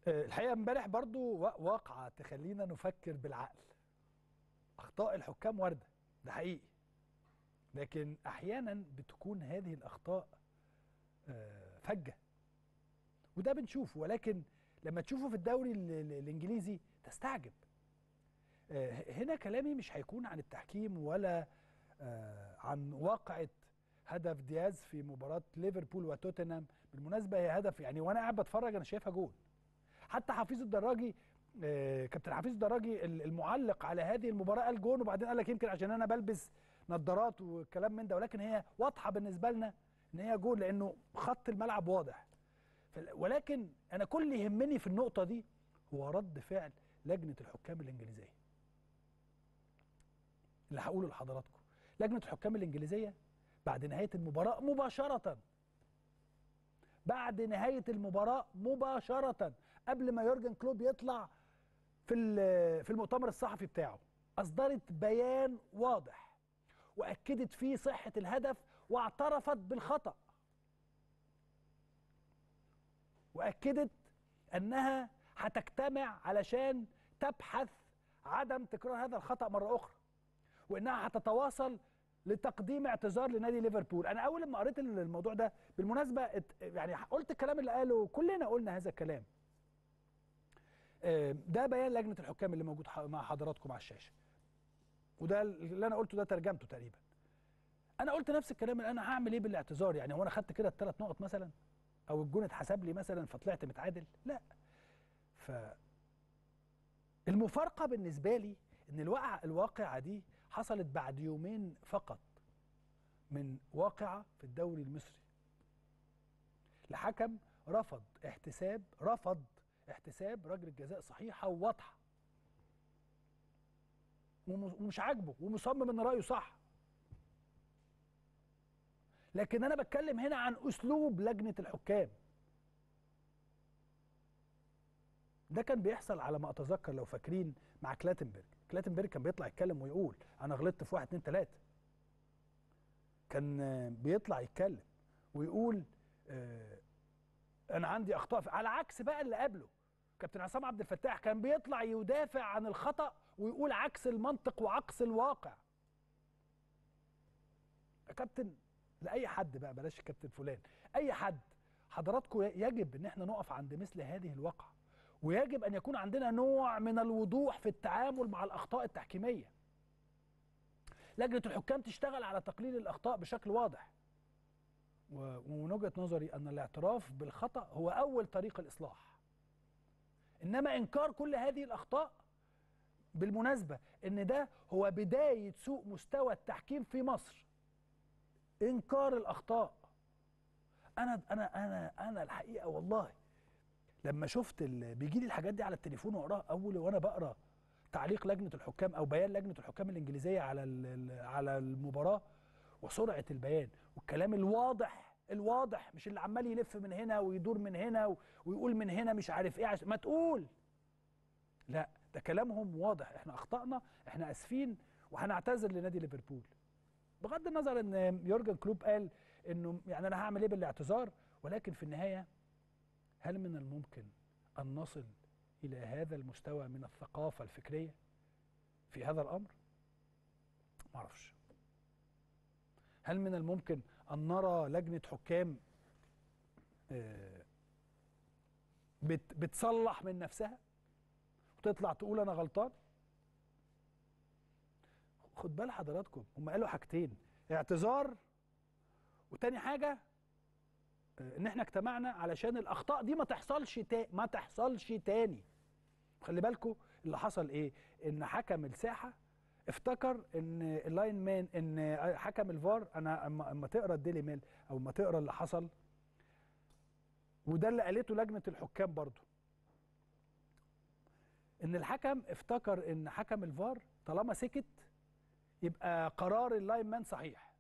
آه، الحقيقه امبارح برضو وا- واقعه تخلينا نفكر بالعقل اخطاء الحكام وارده ده حقيقي لكن احيانا بتكون هذه الاخطاء آه، فجه وده بنشوفه ولكن لما تشوفه في الدوري ال- ال- الانجليزي تستعجب آه، هنا كلامي مش هيكون عن التحكيم ولا آه، عن واقعة هدف دياز في مباراة ليفربول وتوتنهام بالمناسبة هي هدف يعني وانا قاعد بتفرج انا شايفها جول حتى حفيظ الدراجي آه، كابتن حفيظ الدراجي ال- المعلق على هذه المباراة قال جون وبعدين قال لك يمكن عشان انا بلبس نظارات وكلام من ده ولكن هي واضحة بالنسبة لنا ان هي جول لانه خط الملعب واضح فال- ولكن انا كل اللي يهمني في النقطة دي هو رد فعل لجنة الحكام الانجليزية اللي هقوله لحضراتكم لجنه الحكام الانجليزيه بعد نهايه المباراه مباشره بعد نهايه المباراه مباشره قبل ما يورجن كلوب يطلع في ال- في المؤتمر الصحفي بتاعه اصدرت بيان واضح واكدت فيه صحه الهدف واعترفت بالخطا واكدت انها هتجتمع علشان تبحث عدم تكرار هذا الخطا مره اخرى وانها هتتواصل لتقديم اعتذار لنادي ليفربول انا اول لما قريت الموضوع ده بالمناسبه ات- يعني قلت الكلام اللي قاله كلنا قلنا هذا الكلام آه، ده بيان لجنه الحكام اللي موجود ح- مع حضراتكم على الشاشه وده اللي انا قلته ده ترجمته تقريبا انا قلت نفس الكلام اللي انا هعمل ايه بالاعتذار يعني هو انا خدت كده الثلاث نقط مثلا او الجون اتحسب لي مثلا فطلعت متعادل لا ف المفارقه بالنسبه لي ان الواقع الواقعه دي حصلت بعد يومين فقط من واقعه في الدوري المصري لحكم رفض احتساب رفض احتساب رجل الجزاء صحيحه وواضحه وم- ومش عاجبه ومصمم ان رايه صح لكن انا بتكلم هنا عن اسلوب لجنه الحكام ده كان بيحصل على ما اتذكر لو فاكرين مع كلاتنبرج كلاتنبرج كان بيطلع يتكلم ويقول انا غلطت في واحد اتنين تلاته كان آه، بيطلع يتكلم ويقول آه، انا عندي اخطاء في- على عكس بقى اللي قبله كابتن عصام عبد الفتاح كان بيطلع يدافع عن الخطا ويقول عكس المنطق وعكس الواقع يا كابتن لاي حد بقى بلاش كابتن فلان اي حد حضراتكم يجب ان احنا نقف عند مثل هذه الواقعه ويجب ان يكون عندنا نوع من الوضوح في التعامل مع الاخطاء التحكيميه لجنه الحكام تشتغل على تقليل الاخطاء بشكل واضح و- ومن وجهه نظري ان الاعتراف بالخطا هو اول طريق الاصلاح انما انكار كل هذه الاخطاء بالمناسبه ان ده هو بدايه سوء مستوى التحكيم في مصر انكار الاخطاء انا انا انا انا الحقيقه والله لما شفت ال... بيجي لي الحاجات دي على التليفون واقراها اول وانا بقرا تعليق لجنه الحكام او بيان لجنه الحكام الانجليزيه على ال... ال- على المباراه وسرعه البيان والكلام الواضح الواضح مش اللي عمال يلف من هنا ويدور من هنا و... ويقول من هنا مش عارف ايه عشان ما تقول لا ده كلامهم واضح احنا اخطانا احنا اسفين وهنعتذر لنادي ليفربول بغض النظر ان يورجن كلوب قال انه يعني انا هعمل ايه بالاعتذار ولكن في النهايه هل من الممكن ان نصل الى هذا المستوى من الثقافه الفكريه في هذا الامر؟ ما اعرفش. هل من الممكن ان نرى لجنه حكام آه، بت بتصلح من نفسها وتطلع تقول انا غلطان؟ خد بال حضراتكم هم قالوا حاجتين اعتذار وتاني حاجه آه، ان احنا اجتمعنا علشان الاخطاء دي ما تحصلش تا... ما تحصلش تاني خلي بالكم اللي حصل ايه ان حكم الساحه افتكر ان اللاين مان ان حكم الفار انا اما اما تقرا الديلي ميل او اما تقرا اللي حصل وده اللي قالته لجنه الحكام برضو ان الحكم افتكر ان حكم الفار طالما سكت يبقى قرار اللاين مان صحيح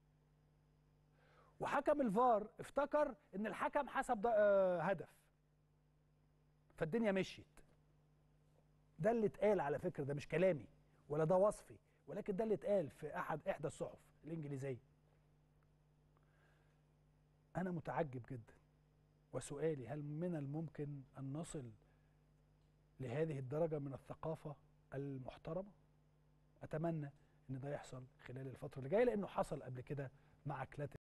وحكم الفار افتكر ان الحكم حسب ده آه هدف فالدنيا مشيت ده اللي اتقال على فكره ده مش كلامي ولا ده وصفي ولكن ده اللي اتقال في احد احدى الصحف الانجليزيه انا متعجب جدا وسؤالي هل من الممكن ان نصل لهذه الدرجه من الثقافه المحترمه اتمنى ان ده يحصل خلال الفتره اللي جايه لانه حصل قبل كده مع كلات